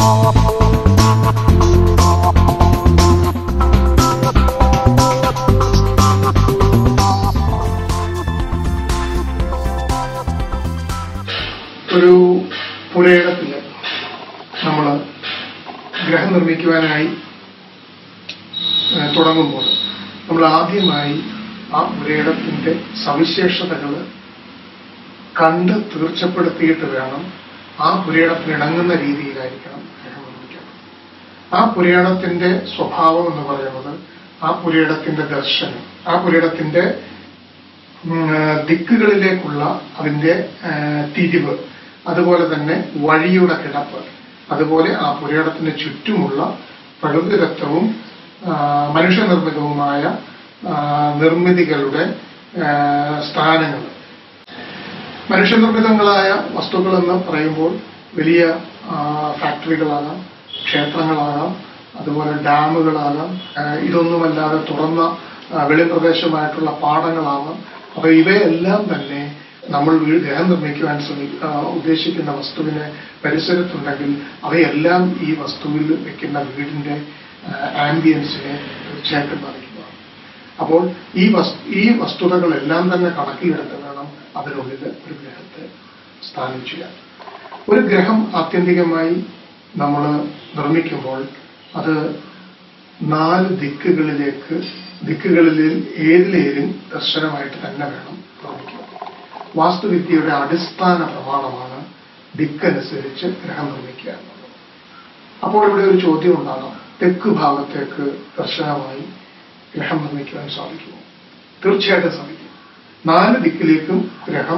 ഒരു പുരയിടത്തില് നമ്മൾ ഗ്രഹം നിർമ്മിക്കുവാനായി ഏഹ്, തുടങ്ങുമ്പോൾ നമ്മൾ ആദ്യമായി ആ പുരയിടത്തിന്റെ സവിശേഷതകൾ കണ്ട് തീർച്ചപ്പെടുത്തിയിട്ട് വേണം ആ പുരയിടത്തിന് ഇണങ്ങുന്ന രീതിയിലായിരിക്കണം ഗ്രഹം നിർമ്മിക്കാൻ ആ പുരയിടത്തിന്റെ സ്വഭാവം എന്ന് പറയുന്നത് ആ പുരയിടത്തിന്റെ ദർശനം ആ പുരയിടത്തിന്റെ ഉം, ആ, ദിക്കുകളിലേക്കുള്ള അതിന്റെ ആ, തിരിവ് അതുപോലെ തന്നെ വഴിയുടെ കിടപ്പ് അതുപോലെ ആ പുരയിടത്തിന് ചുറ്റുമുള്ള പ്രകൃതിദത്തവും ആ, മനുഷ്യനിർമ്മിതവുമായ ആ, നിർമ്മിതികളുടെ ആ, സ്ഥാനങ്ങൾ മനുഷ്യനിർമ്മിതങ്ങളായ വസ്തുക്കളെന്ന് പറയുമ്പോൾ വലിയ ആ, ഫാക്ടറികളാകാം ക്ഷേത്രങ്ങളാകാം അതുപോലെ ഡാമുകളാകാം ആ, ഇതൊന്നുമല്ലാതെ തുറന്ന ആ, വെളിപ്രദേശമായിട്ടുള്ള പാടങ്ങളാകാം അപ്പൊ ഇവയെല്ലാം തന്നെ നമ്മൾ വീട് ഗ്രഹം നിർമ്മിക്കുവാൻ ശ്രമി ആ, ഉദ്ദേശിക്കുന്ന വസ്തുവിന് പരിസരത്തുണ്ടെങ്കിൽ അവയെല്ലാം ഈ വസ്തുവിൽ വെക്കുന്ന വീടിന്റെ ആംബിയൻസിനെ തീർച്ചയായിട്ടും ബാധിക്കുന്നതാണ് അപ്പോൾ ഈ വസ് ഈ വസ്തുതകളെല്ലാം തന്നെ കണക്കിലെടുത്ത് വേണം അതിനുള്ളിൽ ഒരു ഗ്രഹത്തെ സ്ഥാനം ചെയ്യാൻ ഒരു ഗ്രഹം ആത്യന്തികമായി നമ്മൾ നിർമ്മിക്കുമ്പോൾ അത് നാല് ദിക്കുകളിലേക്ക് ദിക്കുകളിൽ ഏതിലേലും ദർശനമായിട്ട് തന്നെ വേണം നിർമ്മിക്കുക വാസ്തുവിദ്യയുടെ അടിസ്ഥാന പ്രമാണമാണ് ദിക്കനുസരിച്ച് ഗ്രഹം നിർമ്മിക്കുക എന്നുള്ളത് അപ്പോൾ ഇവിടെ ഒരു ചോദ്യം ഉണ്ടാകാം തെക്ക് ഭാഗത്തേക്ക് ദർശനമായി ഗ്രഹം നിർമ്മിക്കുവാൻ സാധിക്കുമോ തീർച്ചയായിട്ടും സാധിക്കും നാല് ദിക്കിലേക്കും ഗ്രഹം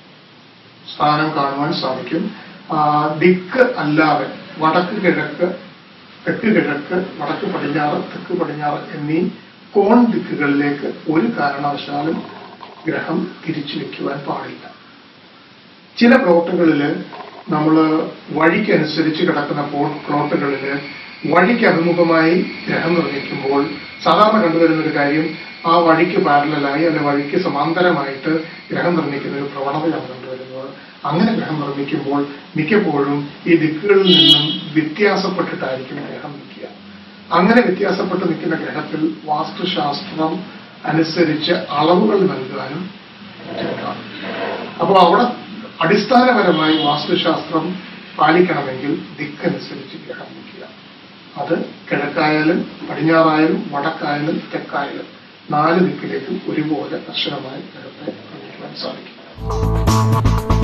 സ്ഥാനം കാണുവാൻ സാധിക്കും ആ, ദിക്ക് അല്ലാതെ വടക്ക് കിഴക്ക് തെക്ക് കിഴക്ക് വടക്ക് പടിഞ്ഞാറ് തെക്ക് പടിഞ്ഞാറ് എന്നീ കോൺ ദിക്കുകളിലേക്ക് ഒരു കാരണവശാലും ഗ്രഹം തിരിച്ചു വെക്കുവാൻ പാടില്ല ചില പ്ലോട്ടുകളിൽ നമ്മൾ വഴിക്കനുസരിച്ച് കിടക്കുന്ന പ്ലോ- പ്ലോട്ടുകളിൽ വഴിക്ക് അഭിമുഖമായി ഗ്രഹം നിർമ്മിക്കുമ്പോൾ സാധാരണ കണ്ടുവരുന്ന ഒരു കാര്യം ആ വഴിക്ക് പാരലായി അല്ലെ വഴിക്ക് സമാന്തരമായിട്ട് ഗ്രഹം നിർമ്മിക്കുന്ന ഒരു പ്രവണതയാണ് കണ്ടുവരുന്നത് അങ്ങനെ ഗ്രഹം നിർമ്മിക്കുമ്പോൾ മിക്കപ്പോഴും ഈ ദിക്കുകളിൽ നിന്നും വ്യത്യാസപ്പെട്ടിട്ടായിരിക്കും ഗ്രഹം നിൽക്കുക അങ്ങനെ വ്യത്യാസപ്പെട്ട് നിൽക്കുന്ന ഗ്രഹത്തിൽ വാസ്തുശാസ്ത്രം അനുസരിച്ച് അളവുകൾ നൽകാനും ബുദ്ധിമുട്ടാണ് അപ്പോൾ അവിടെ അടിസ്ഥാനപരമായി വാസ്തുശാസ്ത്രം പാലിക്കണമെങ്കിൽ ദിക്കനുസരിച്ച് ഗ്രഹം നിൽക്കുക അത് കിഴക്കായാലും പടിഞ്ഞാറായാലും വടക്കായാലും തെക്കായാലും നാല് ദിക്കിലേക്കും ഒരുപോലെ ദർശനമായി ഗ്രഹത്തെ നിർമ്മിക്കുവാൻ സാധിക്കും